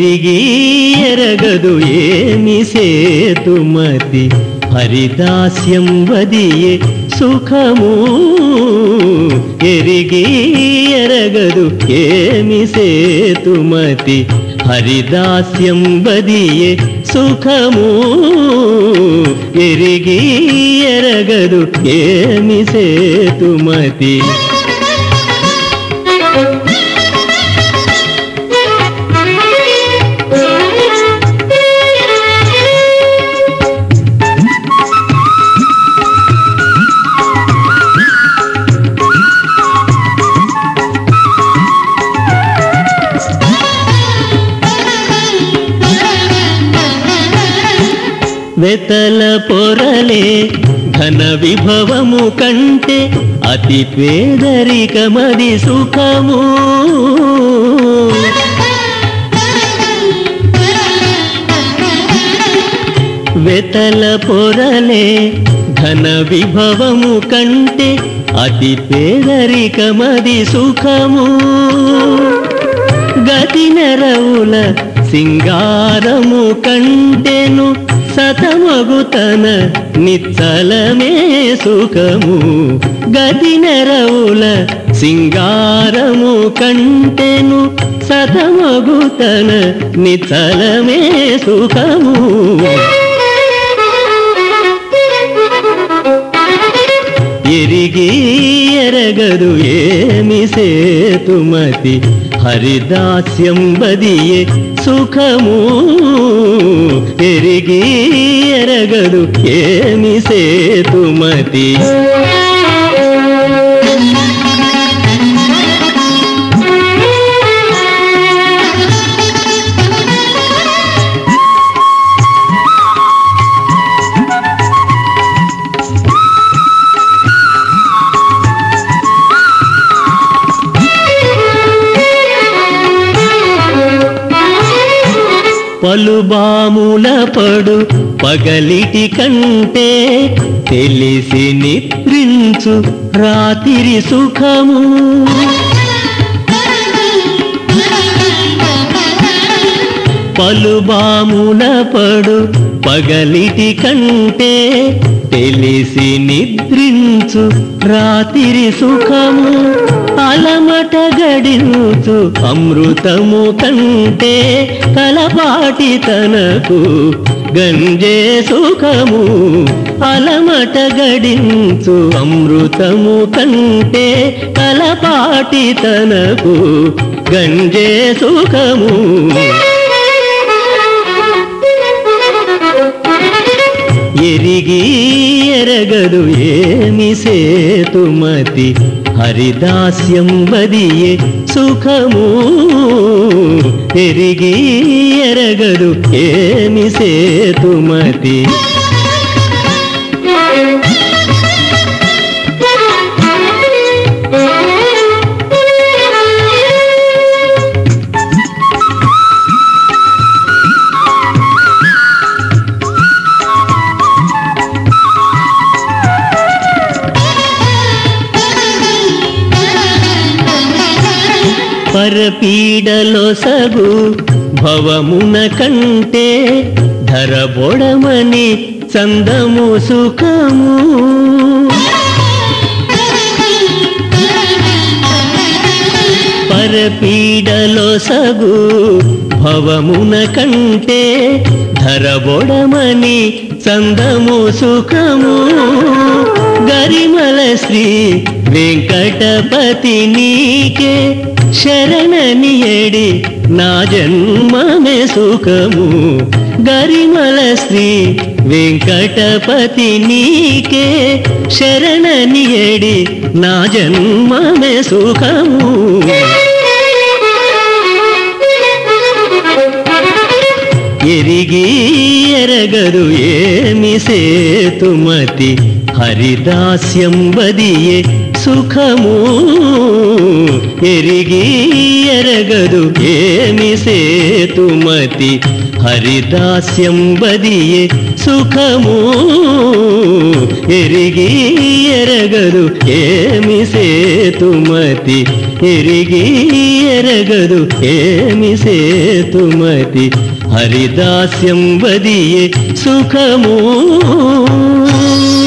ఎరిగి ఎరగదు ఏమి సేతుమతి హరిదాస్యం వదియే సుఖము ఎరిగి ఎరగదు ఏమి సేతుమతి హరిదాస్యం బదియే సుఖము ఎరిగి ఎరగదు ఏమి సేతుమతి వెతల పొరలే ఘన విభవము కంటే అతి పేదరికమది సుఖము వెతల పొరలే ఘన విభవము కంటే అతి పేదరికమది సుఖము గతి నెరవుల సింగారము కంటెను సతమగుతన నిచ్చలమే సుఖము గతి నెరవుల సింగారము కంటెను సతమగుతన నిచ్చలమే సుఖము ఎరిగి ఎరగదు ఏమి సేతుమతి హరిదాస్యం బదియే సుఖము ఎరిగి ఎరగదు ఏమి సేతుమతి పలుబాముల పడు పగలిటి కంటే తెలిసి నిద్రించు రాతిరి సుఖము పలుబాముల పడు పగలిటి కంటే తెలిసి నిద్రించు రాతిరి సుఖము అలమట గడించు అమృతము కంటే కలపాటి తనకు గంజే సుఖము అలమట గడించు అమృతము కంటే కలపాటి తనకు గంజే సుఖము ఎరిగి ఎరగదు ఏమి సేతుమతి హరిదాస్యం బదియే సుఖము ఎరిగి ఎరగదు ఏమి సేతుమతి పరపీడలో సగు భవమున కంటే ధరబొడమని చందము సుఖము పరపీడలో సగు భవమున కంటే ధరబొడమని చందము సుఖము గరిమల శ్రీ వెంకటపతి నీకే శరణని ఎడి నా జన్మమే సుఖము గరిమల శ్రీ వెంకటపతి నీకే శరణని ఎడి నా జన్మమే సుఖము ఎరిగి ఎరగదు ఏమి సేతుమతి హరిదాస్యం బదియే సుఖము ఎరిగి ఎరగదు ఏమి సేతుమతి హరిదాస్యం బదియే సుఖము ఎరిగి ఎరగదు ఏమి సేతుమతి ఎరిగి ఎరగదు ఏమి సేతుమతి హరిదాస్యం వదియే సుఖము